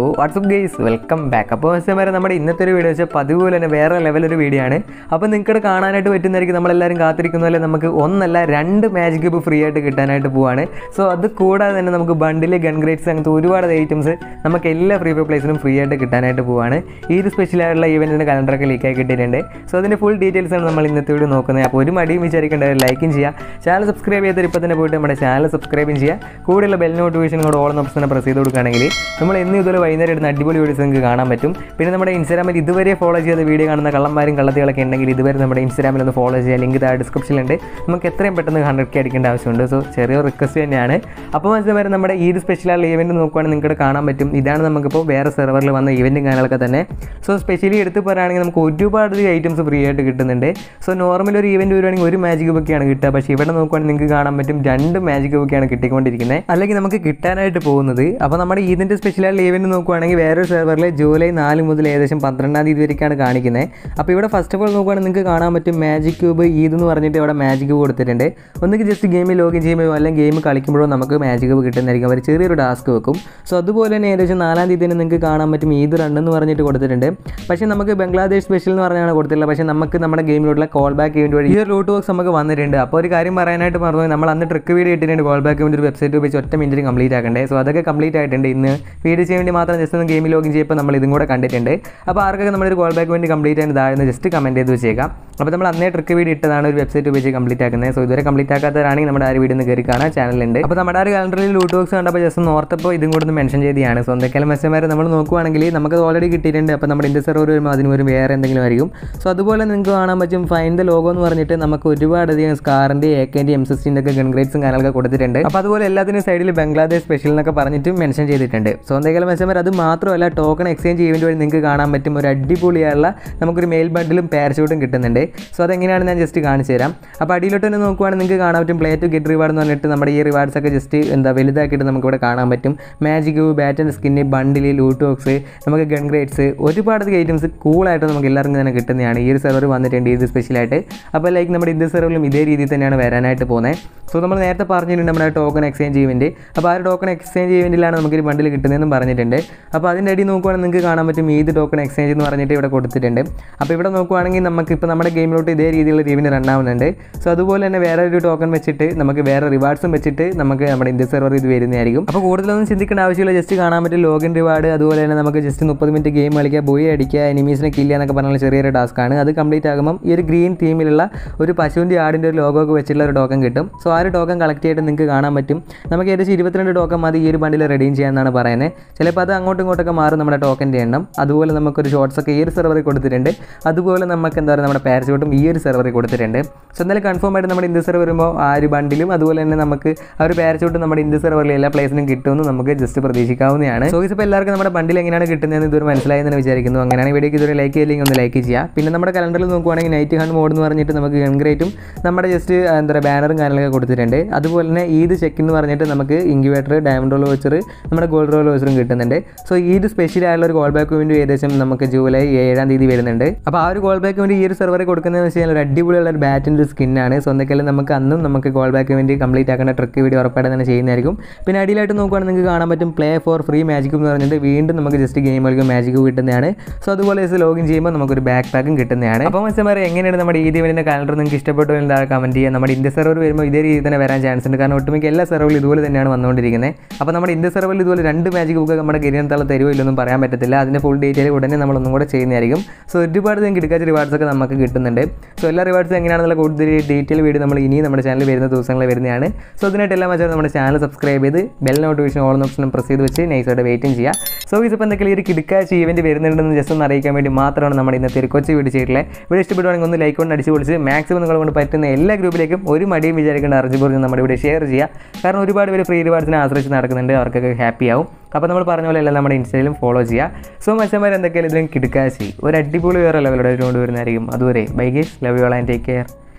WhatsApp guys welcome back അപ്പോൾ വരെ നമ്മുടെ ഇന്നത്തെ ഒരു വീഡിയോ വെച്ചാൽ പതിവ് പോലെ തന്നെ വേറെ ലെവലൊരു വീഡിയോ ആണ് അപ്പോൾ നിങ്ങൾക്ക് കാണാനായിട്ട് പറ്റുന്നതായിരിക്കും നമ്മളെല്ലാവരും കാത്തിരിക്കുന്ന പോലെ നമുക്ക് ഒന്നല്ല രണ്ട് മാജിക് ക്യൂബ് ഫ്രീ ആയിട്ട് കിട്ടാനായിട്ട് പോവാണ് സോ അത് കൂടാതെ തന്നെ നമുക്ക് ബണ്ടിൽ ഗൺ ഗ്രേഡ്സ് അങ്ങനത്തെ ഒരുപാട് ഐറ്റംസ് നമുക്ക് എല്ലാ ഫ്രീ ഫയർ പ്ലേസിലും ഫ്രീ ആയിട്ട് കിട്ടാനായിട്ട് പോവാണ് ഈ ഒരു സ്പെഷ്യൽ ആയിട്ടുള്ള ഈവൻറ്റിൻ്റെ കലണ്ടറൊക്കെ ലീക്കായി കിട്ടിയിട്ടുണ്ട് സോ അതിൻ്റെ ഫുൾ ഡീറ്റെയിൽസ് ആണ് നമ്മൾ ഇന്നത്തെ വീഡിയോ നോക്കുന്നത് അപ്പോൾ ഒരു മടിയും വിചാരിക്കേണ്ട ലൈക്കും ചെയ്യുക ചാനൽ സബ്സ്ക്രൈബ് ചെയ്തിട്ട് ഇപ്പോൾ തന്നെ പോയിട്ട് നമ്മുടെ ചാനൽ സബ്സ്ക്രൈബും ചെയ്യുക കൂടെയുള്ള ബെൽ നോട്ടിഫിക്കേഷൻ കൂടെ ഓൾ ഓപ്ഷൻ പ്രസ് ചെയ്ത് കൊടുക്കുകയാണെങ്കിൽ നമ്മൾ എന്ന് ഇതുപോലെ വൈകുന്നേരം ഇടുന്ന അടിപൊളി വീഡിയോസ് നിങ്ങൾക്ക് കാണാൻ പറ്റും പിന്നെ നമ്മുടെ ഇൻസ്റ്റാഗ്രാമിൽ ഇതുവരെ ഫോളോ ചെയ്ത വീഡിയോ കാണുന്ന കള്ളന്മാരും കള്ളത്തികളൊക്കെ ഉണ്ടെങ്കിൽ ഇതുവരെ നമ്മുടെ ഇൻസ്റ്റാഗ്രാമിൽ ഒന്ന് ഫോളോ ചെയ്യുക ലിങ്ക് താഴെ ഡിസ്ക്രിപ്ഷനിലുണ്ട് നമുക്ക് എത്രയും പെട്ടെന്ന് ഹൺഡ്രഡ് കെ അടിക്കേണ്ട ആവശ്യമുണ്ട് സോ ചെറിയൊരു റിക്വസ്റ്റ് തന്നെയാണ് അപ്പോൾ മനസ്സിൽ വരെ നമ്മുടെ ഈ ഒരു സ്പെഷ്യൽ ഈവൻറ്റ് നോക്കുവാണെങ്കിൽ നിങ്ങൾക്ക് കാണാൻ പറ്റും ഇതാണ് നമുക്കിപ്പോൾ വേറെ സെർവറിൽ വന്ന ഈവൻറ്റും കാര്യങ്ങളൊക്കെ തന്നെ സോ സ്പെഷ്യലി എടുത്ത് പറയുകയാണെങ്കിൽ നമുക്ക് ഒരുപാട് ഐറ്റംസ് ഫ്രീ ആയിട്ട് കിട്ടുന്നുണ്ട് സോ നോർമൽ ഒരു ഈവൻറ്റ് വരുവാണെങ്കിൽ ഒരു മാജിക് ബുക്കാണ് കിട്ടുക പക്ഷേ ഇവിടെ നോക്കുവാണെങ്കിൽ നിങ്ങൾക്ക് കാണാൻ പറ്റും രണ്ട് മാജിക് ബുക്കാണ് കിട്ടിക്കൊണ്ടിരിക്കുന്നത് അല്ലെങ്കിൽ നമുക്ക് കിട്ടാനായിട്ട് പോകുന്നത് അപ്പോൾ നമ്മുടെ ഇതിൻ്റെ സ്പെഷ്യലായിട്ടുള്ള ഈവൻറ്റ് നോക്കുവാണെങ്കിൽ വേറൊരു സെർവറിൽ ജൂലൈ നാല് മുതൽ ഏകദേശം പന്ത്രണ്ടാം തീയതി വരെയൊക്കെയാണ് കാണിക്കുന്നത് അപ്പോൾ ഇവിടെ ഫസ്റ്റ് ഓഫ് ഓൾ നോക്കുവാണെങ്കിൽ നിങ്ങൾക്ക് കാണാൻ പറ്റും മാജിക് ക്യൂബ് ഈദ് എന്ന് പറഞ്ഞിട്ട് ഇവിടെ മാജിക് ക്യൂബ് കൊടുത്തിട്ടുണ്ട് ഒന്നുകിൽ ജസ്റ്റ് ഗെയിമിൽ ലോഗിൻ ചെയ്യുമ്പോൾ അല്ലെങ്കിൽ ഗെയിം കളിക്കുമ്പോഴോ നമുക്ക് മാജിക് ക്യൂബ് കിട്ടുന്നതായിരിക്കും അവർ ചെറിയൊരു ടാസ്ക് വെക്കും സോ അതുപോലെ തന്നെ ഏകദേശം നാലാം തീയതി തന്നെ നിങ്ങൾക്ക് കാണാൻ പറ്റും ഈദ് റൺ എന്ന് പറഞ്ഞിട്ട് കൊടുത്തിട്ടുണ്ട് പക്ഷേ നമുക്ക് ബംഗ്ലാദേശ് സ്പെഷ്യൽ എന്ന് പറഞ്ഞാണ് കൊടുത്തിട്ടുള്ളത് പക്ഷേ നമുക്ക് നമ്മുടെ ഗെയിമിലുള്ള കോൾ ബാക്ക് ഇവൻറ്റ് വഴി ഈ ഒരു റൂട്ട് വർക്ക്സ് നമുക്ക് വന്നിട്ടുണ്ട് അപ്പോൾ ഒരു കാര്യം പറയാനായിട്ട് മറന്നു നമ്മൾ അന്ന് ട്രിക്ക് വീഡിയോ ഇട്ടിട്ടുണ്ട് കോൾ ബാക്ക് ഇവൻറ്റ് ഒരു വെബ്സൈറ്റ് ഉപയോഗിച്ച് ഒറ്റ മിനിറ്റിൽ കംപ്ലീറ്റ് ആക്കണ്ടേ സോ അതൊക്കെ കംപ്ലീറ്റ് ആയിട്ടുണ്ട് ഇന്ന് വീഡിയോ ചെയ്യാൻ വേണ്ടി മാത്രം ജസ്റ്റ് ഒന്ന് ഗെയിമിൽ ലോഗിൻ ചെയ്യുമ്പോൾ നമ്മൾ ഇതും കൂടെ കണ്ടിട്ടുണ്ട് അപ്പോൾ ആർക്കൊക്കെ നമ്മളൊരു കോൾ ബാക്ക് വേണ്ടി കംപ്ലീറ്റ് ആയിട്ട് താഴെ ജസ്റ്റ് കമൻറ്റ് ചെയ്ത് വെച്ചേക്കാം അപ്പോൾ നമ്മൾ അന്നേ ട്രിക്ക് വീഡിയോ ഇട്ടതാണ് ഒരു വെബ്സൈറ്റ് ഉപയോഗിച്ച് കംപ്ലീറ്റ് ആക്കുന്നത് സോ ഇതുവരെ കംപ്ലീറ്റ് ആക്കാത്തവരാണെങ്കിൽ നമ്മുടെ ആ ഒരു വീഡിയോ ഒന്ന് കയറി കാണാൻ ചാനലുണ്ട് അപ്പോൾ നമ്മുടെ ആ ഒരു കലണ്ടറിൽ ലൂട്ട് ബോക്സ് കണ്ടപ്പോൾ ജസ്റ്റ് ഒന്ന് ഓർത്തപ്പോൾ ഇതും കൂടെ ഒന്ന് മെൻഷൻ ചെയ്തതാണ് സോ എന്തൊക്കെയാലും മെസ്സേജ് നമ്മൾ നോക്കുവാണെങ്കിൽ നമുക്ക് ഓൾറെഡി കിട്ടിയിട്ടുണ്ട് അപ്പോൾ നമ്മുടെ ഇന്ത്യ സെർവർ വരുമ്പോൾ അതിന് ഒരു വേറെ എന്തെങ്കിലും ആയിരിക്കും സോ അതുപോലെ നിങ്ങൾക്ക് കാണാൻ പറ്റും ഫൈൻ ദ ലോഗോ എന്ന് പറഞ്ഞിട്ട് നമുക്ക് ഒരുപാടധികം സ്കാറിൻ്റെ എക്കേൻ്റെ എം സിസ്റ്റിൻ്റെ ഒക്കെ ഗൺഗ്രേഡ്സും കാര്യങ്ങളൊക്കെ കൊടുത്തിട്ടുണ്ട് അപ്പോൾ അതുപോലെ എല്ലാത്തിനും സൈഡിൽ ബംഗ്ലാദേശ് സ്പെഷ്യൽ എന്നൊക്കെ പറഞ്ഞിട്ട് മെൻഷൻ ചെയ്തിട്ടുണ്ട് സോ എന്തെങ്കിലും മെസ്സേജ് അത് മാത്രമല്ല ടോക്കൺ എക്സ്ചേഞ്ച് ഈവൻറ്റ് വഴി നിങ്ങൾക്ക് കാണാൻ പറ്റും ഒരു അടിപൊളിയായുള്ള നമുക്കൊരു മെയിൽ ബണ്ടിലും പാരഷൂട്ടും കിട്ടുന്നുണ്ട് സോ അതെങ്ങനെയാണ് ഞാൻ ജസ്റ്റ് കാണിച്ചു തരാം അപ്പോൾ അടിയിലോട്ട് തന്നെ നോക്കുവാണെങ്കിൽ നിങ്ങൾക്ക് കാണാൻ പറ്റും പ്ലേ ടു ഗെറ്റ് റിവാർഡ് എന്ന് പറഞ്ഞിട്ട് നമ്മുടെ ഈ റിവാർഡ്സ് ഒക്കെ ജസ്റ്റ് എന്താ വലുതാക്കിയിട്ട് നമുക്ക് ഇവിടെ കാണാൻ പറ്റും magic baton skin bundle loot box നമുക്ക് ഗൺ ഗ്രേഡ്സ് ഒരുപാട് ഐറ്റംസ് കൂളായിട്ട് നമുക്ക് എല്ലാവർക്കും തന്നെ കിട്ടുന്നതാണ് ഈ ഒരു സെർവർ വന്നിട്ടുണ്ട് ഇത് സ്പെഷ്യലായിട്ട് അപ്പോൾ ലൈക്ക് നമ്മുടെ ഇന്ത്യ സെർവറിലും ഇതേ രീതിയിൽ തന്നെയാണ് വരാനായിട്ട് പോകുന്നത് സോ നമ്മൾ നേരത്തെ പറഞ്ഞിട്ടുണ്ട് നമ്മുടെ ടോക്കൺ എക്സ്ചേഞ്ച് ഇവൻറ്റ് അപ്പോൾ ആ ഒരു ടോക്കൺ എക്സ്ചേഞ്ച് ഇവൻറ്റിലാണ് നമുക്ക് ഒരു ബണ്ടിൽ കിട്ടുന്നതെന്നും പറഞ്ഞിട്ടുണ്ട് അപ്പോൾ അതിൻ്റെ അടി നോക്കുവാണെങ്കിൽ നിങ്ങൾക്ക് കാണാൻ പറ്റും ഏത് ടോക്കൺ എക്സ്ചേഞ്ച് എന്ന് പറഞ്ഞിട്ട് ഇവിടെ കൊടുത്തിട്ടുണ്ട് അപ്പോൾ ഇവിടെ നോക്കുവാണെങ്കിൽ നമുക്ക് ഇപ്പോൾ നമ്മുടെ ഗെയിമിലോട്ട് ഇതേ രീതിയിലുള്ള ടീമിന് റൺ ആവുന്നുണ്ട് സോ അതുപോലെ തന്നെ വേറെ ഒരു ടോക്കൺ വെച്ചിട്ട് നമുക്ക് വേറെ റിവാർഡ്സും വെച്ചിട്ട് നമുക്ക് നമ്മുടെ ഇന്ത്യ സെർവർ ഇത് വരുന്നതായിരിക്കും അപ്പോൾ കൂടുതലൊന്നും ചിന്തിക്കേണ്ട ആവശ്യമില്ല ജസ്റ്റ് കാണാൻ പറ്റും ലോഗിൻ റിവാർഡ് അതുപോലെ തന്നെ നമുക്ക് ജസ്റ്റ് മുപ്പത് മിനിറ്റ് ഗെയിം കളിക്കുക ബോയി അടിക്കുക എനിമീസിനെ കില്ലുക എന്നൊക്കെ പറഞ്ഞാൽ ചെറിയൊരു ടാസ്ക്കാണ് അത് കംപ്ലീറ്റ് ആകുമ്പോൾ ഈ ഒരു ഗ്രീൻ തീമിലുള്ള ഒരു പശുവിൻ്റെ ആടിൻ്റെ ഒരു ലോഗോ ഒക്കെ വെച്ചിട്ടുള്ള ഒരു ടോക്കൺ കിട്ടും സോ ആ ഒരു ടോക്കൺ കളക്ട് ചെയ്തിട്ട് നിങ്ങൾക്ക് കാണാൻ പറ്റും നമുക്ക് ഏകദേശം ഇരുപത്തിരണ്ട് ടോക്കൺ മതി ഈ ഒരു ബണ്ടിൽ റെഡീം ചെയ്യാമെന്നാണ് പറയുന്നത് ചിലപ്പോൾ അത് അങ്ങോട്ടും ഇങ്ങോട്ടൊക്കെ മാറും നമ്മുടെ ടോക്കൻ്റെ എണ്ണം അതുപോലെ നമുക്കൊരു ഷോർട്സ് ഒക്കെ ഈ ഒരു സെർവറിൽ കൊടുത്തിട്ടുണ്ട് അതുപോലെ നമുക്ക് എന്താ പറയുക നമ്മുടെ പാരഷൂട്ടും ഈ ഒരു സെർവറിൽ കൊടുത്തിട്ടുണ്ട് സോ എന്തായാലും കൺഫേം ആയിട്ട് നമ്മുടെ ഇന്ത്യ സെർവർ വരുമ്പോൾ ആ ഒരു ബണ്ടിലും അതുപോലെ തന്നെ നമുക്ക് ആ ഒരു പാരഷൂട്ടും നമ്മുടെ ഇന്ത്യ സെർവറിൽ എല്ലാ പ്ലേസിനും കിട്ടുമെന്ന് നമുക്ക് ജസ്റ്റ് പ്രതീക്ഷിക്കാവുന്നതാണ് സോ ഇപ്പോൾ എല്ലാവർക്കും നമ്മുടെ ബണ്ടിൽ എങ്ങനെയാണ് കിട്ടുന്നതെന്ന് ഇതുവരെ മനസ്സിലായെന്ന് വിചാരിക്കുന്നു അങ്ങനെയാണ് വീഡിയോക്ക് ഇതുവരെ ലൈക്ക് ചെയ്യില്ലെങ്കിൽ ഒന്ന് ലൈക്ക് ചെയ്യുക പിന്നെ നമ്മുടെ കലണ്ടറിൽ നോക്കുവാണെങ്കിൽ നൈറ്റ് ഹണ്ട് മോഡ് എന്ന് പറഞ്ഞിട്ട് നമുക്ക് ഗൺഗ്രേറ്റും നമ്മുടെ ജസ്റ്റ് എന്താ പറയുക ബാനറും കാര്യങ്ങളൊക്കെ കൊടുത്തിട്ടുണ്ട് അതുപോലെ തന്നെ ഈദ് ചെക്ക് എന്ന് പറഞ്ഞിട്ട് നമുക്ക് ഇൻക്യുബേറ്റർ ഡയമണ്ട് റോൾ വെച്ചർ നമ്മുടെ ഗോൾഡ് റോൾ വെച്ചറും കിട്ടുന്നുണ്ട് സോ ഈ ഒരു സ്പെഷ്യൽ ആയിട്ടുള്ള ഒരു ഗോൾ ബാക്ക് വേണ്ടി ഏകദേശം നമുക്ക് ജൂലൈ ഏഴാം തീയതി വരുന്നുണ്ട് അപ്പോൾ ആ ഒരു ഗോൾ ബാക്ക് വേണ്ടി ഈ ഒരു സെർവറിൽ കൊടുക്കുന്നതെന്ന് വെച്ച് കഴിഞ്ഞാൽ ഒരു അടിപൊളിയുള്ള ഒരു ബാറ്റിൻ്റെ ഒരു സ്കിന്നാണ് സോ എന്തൊക്കെയാലും നമുക്ക് അന്നും നമുക്ക് ഗോൾ ബാക്ക് വേണ്ടി കംപ്ലീറ്റ് ആക്കേണ്ട ട്രിക്ക് വീഡിയോ ഉറപ്പായിട്ട് തന്നെ ചെയ്യുന്നതായിരിക്കും പിന്നെ അടിയിലായിട്ട് നോക്കുവാണെങ്കിൽ നിങ്ങൾക്ക് കാണാൻ പറ്റും പ്ലേ ഫോർ ഫ്രീ മാജിക് എന്ന് പറഞ്ഞിട്ട് വീണ്ടും നമുക്ക് ജസ്റ്റ് ഗെയിം കളിക്കും മാജിക് കിട്ടുന്നതാണ് സോ അതുപോലെ ലോഗിൻ ചെയ്യുമ്പോൾ നമുക്കൊരു ബാക്ക് പാക്കും കിട്ടുന്നതാണ് അപ്പോൾ മനസ്സിലായി എങ്ങനെയാണ് നമ്മുടെ ഈ ദിവൻ്റെ കാലണ്ടർ നിങ്ങൾക്ക് ഇഷ്ടപ്പെട്ടു എന്ന് താഴെ കമൻറ്റ് ചെയ്യുക നമ്മുടെ ഇന്ത്യ സെർവർ വരുമ്പോൾ ഇതേ രീതിയിൽ തന്നെ വരാൻ ചാൻസ് ഉണ്ട് കാരണം ഒട്ടുമിക്ക എല്ലാ സെർവറിലും ഇതുപോലെ തന്നെയാണ് വന്നുകൊണ്ടിരിക്കുന്നത് അപ്പോൾ നമ്മുടെ ഇന്ത്യ സെർവറിൽ ഇതുപോലെ രണ്ട് മാജിക് ബുക്ക് നമ്മുടെ കരിയർ തല തരുമോ ഇല്ലെന്നും പറയാൻ പറ്റത്തില്ല അതിൻ്റെ ഫുൾ ഡീറ്റെയിൽ ഉടനെ നമ്മളൊന്നും കൂടെ ചെയ്യുന്നതായിരിക്കും സോ ഒരുപാട് നിങ്ങൾക്ക് എടുക്കാത്ത റിവാർഡ്സ് ഒക്കെ നമുക്ക് കിട്ടുന്നുണ്ട് സോ എല്ലാ റിവാർഡ്സ് എങ്ങനെയാണെന്നുള്ള കൂടുതൽ ഡീറ്റെയിൽ വീഡിയോ നമ്മൾ ഇനി നമ്മുടെ ചാനലിൽ വരുന്ന ദിവസങ്ങളിൽ വരുന്നതാണ് സോ അതിനായിട്ട് എല്ലാം വെച്ചാൽ നമ്മുടെ ചാനൽ സബ്സ്ക്രൈബ് ചെയ്ത് ബെൽ നോട്ടിഫിക്കേഷൻ ഓൾ ഓപ്ഷനും പ്രസ് ചെയ്ത് വെച്ച് നൈസായിട്ട് വെയിറ്റും ചെയ്യുക സോ ഇതിപ്പോൾ എന്തെങ്കിലും ഒരു കിടക്കാച്ച ഈവൻറ്റ് വരുന്നുണ്ടെന്ന് ജസ്റ്റ് ഒന്ന് അറിയിക്കാൻ വേണ്ടി മാത്രമാണ് നമ്മുടെ ഇന്നത്തെ ഒരു കൊച്ചു വീഡിയോ ചെയ്തിട്ടുള്ളത് വീഡിയോ ഇഷ്ടപ്പെടുവാണെങ്കിൽ ഒന്ന് ലൈക്ക് കൊണ്ട് അടിച്ച് പൊളിച്ച് മാക്സിമം നിങ്ങളെ കൊണ്ട് പറ്റുന്ന എല്ലാ ഗ്രൂപ്പിലേക്കും ഒരു മടിയും വിചാരിക്കേണ്ട അർജുപൂർജ്ജം നമ്മുടെ ഇവിടെ ഷെയർ ചെയ്യുക കാരണം ഒരുപാട് പേര് ഫ്രീ റിവാർഡ്സിനെ ആശ്രയിച്ച് നടക്കുന്നുണ്ട് അവർക്കൊക്കെ ഹാപ്പി ആവും അപ്പോൾ നമ്മൾ പറഞ്ഞ പോലെ എല്ലാം നമ്മുടെ ഇൻസ്റ്റയിലും ഫോളോ ചെയ്യുക സോ മച്ചന്മാർ എന്തൊക്കെയാലും ഇതിലും കിടക്കാശി ഒരു അടിപൊളി വേറെ ലെവലോടെ കൊണ്ടുവരുന്നതായിരിക്കും അതുവരെ bye guys love you all and take care